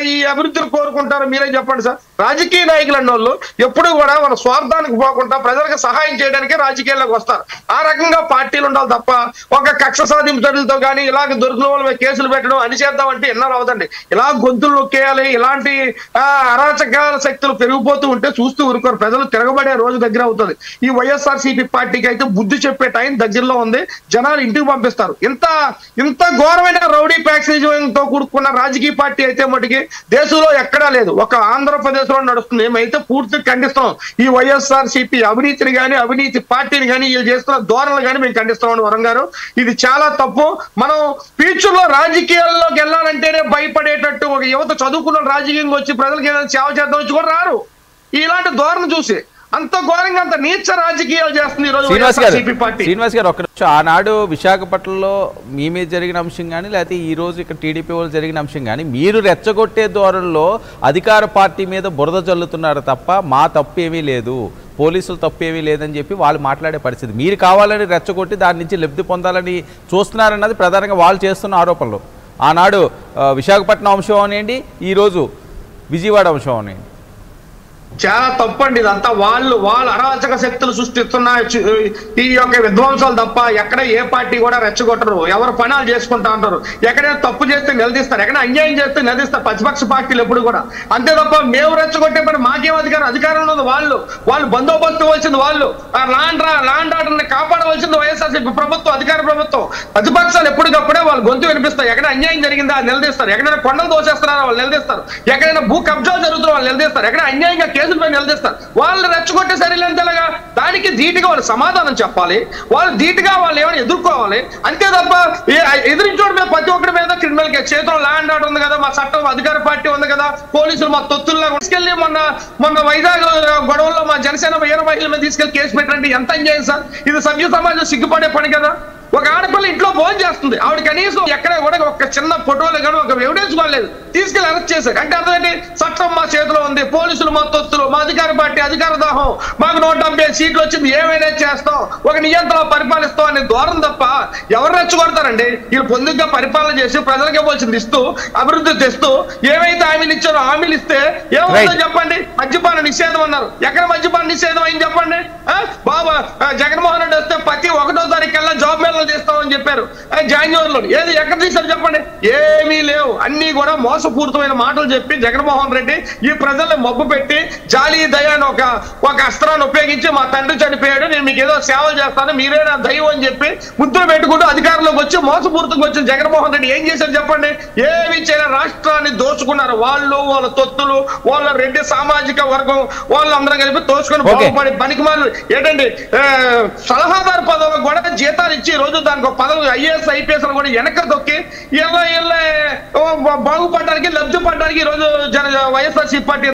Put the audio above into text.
ఈ అభివృద్ధిని కోరుకుంటారో మీరే చెప్పండి సార్ రాజకీయ నాయకులు అన్న వాళ్ళు ఎప్పుడు కూడా మన స్వార్థానికి పోకుండా ప్రజలకు సహాయం చేయడానికి రాజకీయాల్లోకి వస్తారు ఆ రకంగా పార్టీలు ఉండాలి తప్ప ఒక కక్ష సాధింపు చర్యలతో కానీ ఇలాగ దొరికిన వాళ్ళ మీద కేసులు పెట్టడం అని చేద్దామంటే ఎన్నో అవుతండి ఇలా గొంతులు నొక్కేయాలి ఇలాంటి ఆ, అరాచకాల శక్తులు పెరిగిపోతూ ఉంటే చూస్తూ ఊరుకోరు ప్రజలు తిరగబడే రోజు దగ్గర అవుతుంది ఈ వైఎస్ఆర్ సిపి పార్టీకి అయితే బుద్ధి చెప్పే టైం దగ్గరలో ఉంది జనాలు ఇంటికి పంపిస్తారు ఇంత ఇంత ఘోరమైన రౌడీ ప్యాక్సేజ్తో కూడుకున్న రాజకీయ పార్టీ అయితే మటుకి దేశంలో ఎక్కడా లేదు ఒక ఆంధ్రప్రదేశ్ లో నడుస్తుంది మేమైతే పూర్తిగా ఖండిస్తాం ఈ వైఎస్ఆర్ సిపి అవినీతిని గాని అవినీతి పార్టీని గాని వీళ్ళు చేస్తున్న ధోరణులు గాని మేము ఖండిస్తామని వరం గారు ఇది చాలా తప్పు మనం ఫ్యూచర్ లో రాజకీయాల్లోకి వెళ్ళాలంటేనే భయపడేటట్టు ఒక యువత చదువుకున్న రాజకీయంగా వచ్చి ప్రజలకు ఏదైనా సేవ చేద్దాం వచ్చి కూడా రారు ఇలాంటి ధోరణి చూసి అంత ఘోరంగా అంత నీచ రాజకీయాలు చేస్తుంది ఈ రోజు శ్రీనివాస్ గారు వైఎస్ఆర్సీపీ పార్టీ శ్రీనివాస్ గారు ఒక్క నిమిషం ఆనాడు విశాఖపట్నంలో మీ మీద జరిగిన అంశం కానీ లేకపోతే ఈ రోజు ఇక్కడ టీడీపీ వాళ్ళు జరిగిన అంశం కానీ మీరు రెచ్చగొట్టే ధోరణిలో అధికార పార్టీ మీద బురద చల్లుతున్నారు తప్ప మా తప్పు ఏమీ లేదు పోలీసులు తప్పు ఏమీ లేదని చెప్పి వాళ్ళు మాట్లాడే పరిస్థితి మీరు కావాలని రెచ్చగొట్టి దాని నుంచి లబ్ధి పొందాలని చూస్తున్నారన్నది ప్రధానంగా వాళ్ళు చేస్తున్న ఆరోపణలు ఆనాడు ఆ, విశాఖపట్నం అంశం అవనండి ఈరోజు విజయవాడ అంశం అవనండి చాలా తప్పండి ఇదంతా వాళ్ళు వాళ్ళ అరాచక శక్తులు సృష్టిస్తున్న చు- ఈ యొక్క విధ్వంసాలు తప్ప ఎక్కడ ఏ పార్టీ కూడా రెచ్చగొట్టరు ఎవరు పనాలు చేసుకుంటా ఉంటారు ఎక్కడైనా తప్పు చేస్తే నిలదీస్తారు ఎక్కడ అన్యాయం చేస్తే నిలదీస్తారు ప్రతిపక్ష పార్టీలు ఎప్పుడు కూడా అంతే తప్ప మేము రెచ్చగొట్టే పని మాకేం అధికారం అధికారం ఉన్నది వాళ్ళు వాళ్ళు బందోబస్తు ఇవ్వాల్సింది వాళ్ళు ఆ లాండ్ రా లాండ్ ఆర్డర్ కాపాడవలసింది వైఎస్ఆర్సీపీ ప్రభుత్వం అధికార ప్రభుత్వం ప్రతిపక్షాలు ఎప్పటికప్పుడే వాళ్ళు గొంతు వినిపిస్తాయి ఎక్కడ అన్యాయం జరిగిందా అది నిలదీస్తారు ఎక్కడైనా కొండలు దోసేస్తున్నారా వాళ్ళు నిలదీస్తారు ఎక్కడైనా భూ కబ్జాలు జరుగుతున్నా వాళ్ళు నిలదీస్తారు ఎక్కడ అన్యాయంగా కేసుల పై నిలదీస్తారు వాళ్ళు రెచ్చగొట్టే సరిలేంతలాగా దానికి ధీటుగా వాళ్ళు సమాధానం చెప్పాలి వాళ్ళు ధీటుగా వాళ్ళు ఏమైనా ఎదుర్కోవాలి అంతే తప్ప ఏ- ఎదిరించోడి మీద ప్రతి ఒక్కడి మీద క్రిమినల్ కేసు చేతిలో ల్యాండ్ ఆర్డర్ ఉంది కదా మా చట్టం అధికార పార్టీ ఉంది కదా పోలీసులు మా తొత్తుల్లో తీసుకెళ్లి మొన్న మొన్న వైజాగ్ గొడవల్లో మా జనసేన వీర మహిళల మీద తీసుకెళ్లి కేసు పెట్టండి ఎంత అన్యాయం సార్ ఇది సభ్య సమాజం సిగ్గుపడే పని కదా ఒక ఆడపిల్ల ఇంట్లో భోజనం చేస్తుంది ఆవిడ కనీసం ఎక్కడ కూడా ఒక చిన్న ఫోటోలు కానీ ఒక ఎవిడెన్స్ కూడా లేదు తీసుకెళ్లి అరెస్ట్ చేశారు అంటే అర్థం ఏంటి చట్టం మా చేతిలో ఉంది పోలీసులు మా తొత్తులు మా అధికార పార్టీ అధికార దాహం మాకు నూట డెబ్బై సీట్లు వచ్చింది ఏమైనా చేస్తాం ఒక నియంత్రణ పరిపాలిస్తాం అనే దూరం తప్ప ఎవరు రెచ్చగొడతారండి వీళ్ళు పొందుగా పరిపాలన చేసి ప్రజలకు ఇవ్వాల్సింది ఇస్తూ అభివృద్ధి తెస్తూ ఏమైతే హామీలు ఇచ్చారో హామీలు ఇస్తే ఏమవుతుందో Right. చెప్పండి మద్యపాన నిషేధం అన్నారు ఎక్కడ మద్యపాన నిషేధం అయింది చెప్పండి ఆ? బాబా ఆ, జగన్మోహన్ రెడ్డి వస్తే ప్రతి ఒకటో తారీఖు కల్లా జాబ్ మేళలు చేస్తామని చెప్పారు ఆ, జనవరిలో ఏది ఎక్కడ తీశారు చెప్పండి ఏమీ లేవు అన్ని కూడా మోసపూరితమైన మాటలు చెప్పి జగన్మోహన్ రెడ్డి ఈ ప్రజల్ని మబ్బు పెట్టి జాలి దయ అని ఒక ఒక అస్త్రాన్ని ఉపయోగించి మా తండ్రి చనిపోయాడు నేను మీకు ఏదో సేవలు చేస్తాను మీరే నా దైవం అని చెప్పి ముద్దులు పెట్టుకుంటూ అధికారంలోకి వచ్చి మోసపూరితంగా వచ్చిన జగన్మోహన్ రెడ్డి ఏం చేశారు చెప్పండి ఏమి చేయలే రాష్ట్రాన్ని దోచుకున్నారు వాళ్ళు వాళ్ళ తొత్తులు వాళ్ళ రెడ్డి సామాజిక వర్గం వాళ్ళందరం కలిపి తోచుకొని Okay. బాగుపడి పనికి మాలు ఏంటండి ఆ, సలహాదారు పదవులకు కూడా జీతాలు ఇచ్చి ఈ రోజు దానికి ఒక పదవి ఐఏఎస్ ఐపీఎస్ కూడా వెనక దొక్కి ఇలా ఇలా బాగుపడడానికి లబ్ధి పడడానికి ఈ రోజు జన వైఎస్ఆర్సీ పార్టీ